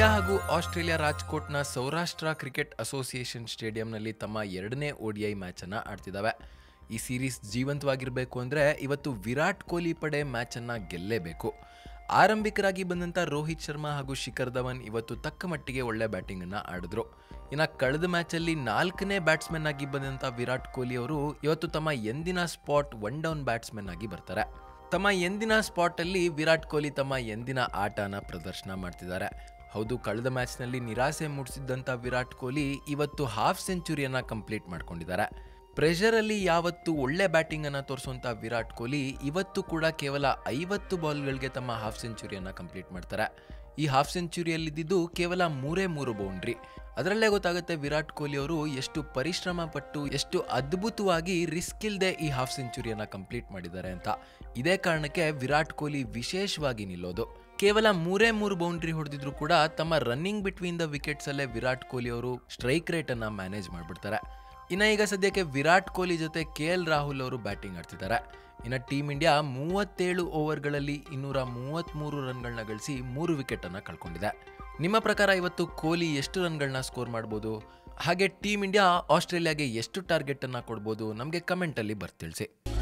India ಹಾಗೂ Australia ರಾಜ್ಕೋಟ್ನ Saurashtra cricket association ಸ್ಟೇಡಿಯಂನಲ್ಲಿ ತಮ್ಮ ಎರಡನೇ ಓಡಿಐ ಮ್ಯಾಚನ್ನು ಆಡ್ತಿದ್ದಾವೆ ಈ ಸೀರೀಸ್ ಜೀವಂತವಾಗಿರಬೇಕು ಅಂದರೆ ಇವತ್ತು ವಿರಾಟ್ ಕೊಹ್ಲಿ ಪಡೆ ಮ್ಯಾಚನ್ನು ಗೆಲ್ಲೇಬೇಕು ಆರಂಭಿಕರಾಗಿ ಬಂದಂಥ ರೋಹಿತ್ ಶರ್ಮಾ ಹಾಗೂ ಶಿಖರ್ ಧವನ್ ಇವತ್ತು ತಕ್ಕ ಮಟ್ಟಿಗೆ ಒಳ್ಳೆ ಬ್ಯಾಟಿಂಗನ್ನು ಆಡಿದ್ರು ಇನ್ನು ಕಳೆದ ಮ್ಯಾಚಲ್ಲಿ ನಾಲ್ಕನೇ ಬ್ಯಾಟ್ಸ್ಮನ್ ಆಗಿ ಬಂದಂಥ ವಿರಾಟ್ ಕೊಹ್ಲಿ ಅವರು ಇವತ್ತು ತಮ್ಮ ಎಂದಿನ ಸ್ಪಾಟ್ ಒನ್ ಡೌನ್ ಬ್ಯಾಟ್ಸ್ಮನ್ ಆಗಿ ಬರ್ತಾರೆ ತಮ್ಮ ಎಂದಿನ ಸ್ಪಾಟಲ್ಲಿ ವಿರಾಟ್ ಕೊಹ್ಲಿ ತಮ್ಮ ಎಂದಿನ ಆಟನ ಪ್ರದರ್ಶನ ಮಾಡ್ತಿದ್ದಾರೆ ಹೌದು ಕಳೆದ ಮ್ಯಾಚ್ನಲ್ಲಿ ನಿರಾಸೆ ಮೂಡಿಸಿದ್ದಂಥ ವಿರಾಟ್ ಕೊಹ್ಲಿ ಇವತ್ತು ಹಾಫ್ ಸೆಂಚುರಿಯನ್ನ ಕಂಪ್ಲೀಟ್ ಮಾಡ್ಕೊಂಡಿದ್ದಾರೆ ಪ್ರೆಷರಲ್ಲಿ ಯಾವತ್ತು ಒಳ್ಳೆ ಬ್ಯಾಟಿಂಗ್ ಅನ್ನ ತೋರಿಸುವಂತ ವಿರಾಟ್ ಕೊಹ್ಲಿ ಇವತ್ತು ಕೂಡ ಕೇವಲ ಐವತ್ತು ಬಾಲ್ಗಳಿಗೆ ತಮ್ಮ ಹಾಫ್ ಸೆಂಚುರಿಯನ್ನ ಕಂಪ್ಲೀಟ್ ಮಾಡ್ತಾರೆ ಈ ಹಾಫ್ ಸೆಂಚುರಿಯಲ್ಲಿದ್ದು ಕೇವಲ ಮೂರೇ ಮೂರು ಬೌಂಡ್ರಿ ಅದರಲ್ಲೇ ಗೊತ್ತಾಗುತ್ತೆ ವಿರಾಟ್ ಕೊಹ್ಲಿ ಅವರು ಎಷ್ಟು ಪರಿಶ್ರಮ ಪಟ್ಟು ಎಷ್ಟು ಅದ್ಭುತವಾಗಿ ರಿಸ್ಕ್ ಇಲ್ಲದೆ ಈ ಹಾಫ್ ಸೆಂಚುರಿಯನ್ನ ಕಂಪ್ಲೀಟ್ ಮಾಡಿದ್ದಾರೆ ಅಂತ ಇದೇ ಕಾರಣಕ್ಕೆ ವಿರಾಟ್ ಕೊಹ್ಲಿ ವಿಶೇಷವಾಗಿ ನಿಲ್ಲೋದು ಕೇವಲ ಮೂರೇ ಮೂರು ಬೌಂಡ್ರಿ ಹೊಡೆದಿದ್ರು ಕೂಡ ತಮ್ಮ ರನ್ನಿಂಗ್ ಬಿಟ್ವೀನ್ ದ ವಿಕೆಟ್ಸ್ ಅಲ್ಲೇ ವಿರಾಟ್ ಕೊಹ್ಲಿ ಅವರು ಸ್ಟ್ರೈಕ್ ರೇಟ್ ಅನ್ನ ಮ್ಯಾನೇಜ್ ಮಾಡ್ಬಿಡ್ತಾರೆ ಇನ್ನ ಈಗ ಸದ್ಯಕ್ಕೆ ವಿರಾಟ್ ಕೊಹ್ಲಿ ಜೊತೆ ಕೆ ಎಲ್ ರಾಹುಲ್ ಅವರು ಬ್ಯಾಟಿಂಗ್ ಆಡ್ತಿದ್ದಾರೆ ಇನ್ನು ಟೀಮ್ ಇಂಡಿಯಾ ಮೂವತ್ತೇಳು ಓವರ್ಗಳಲ್ಲಿ ಇನ್ನೂರ ಮೂವತ್ತ್ಮೂರು ರನ್ಗಳನ್ನ ಗಳಿಸಿ ಮೂರು ವಿಕೆಟ್ ಅನ್ನ ಕಳ್ಕೊಂಡಿದೆ ನಿಮ್ಮ ಪ್ರಕಾರ ಇವತ್ತು ಕೊಹ್ಲಿ ಎಷ್ಟು ರನ್ಗಳನ್ನ ಸ್ಕೋರ್ ಮಾಡ್ಬೋದು ಹಾಗೆ ಟೀಮ್ ಇಂಡಿಯಾ ಆಸ್ಟ್ರೇಲಿಯಾಗೆ ಎಷ್ಟು ಟಾರ್ಗೆಟ್ ಅನ್ನ ಕೊಡ್ಬೋದು ನಮಗೆ ಕಮೆಂಟಲ್ಲಿ ಬರ್ತಿಳಿಸಿ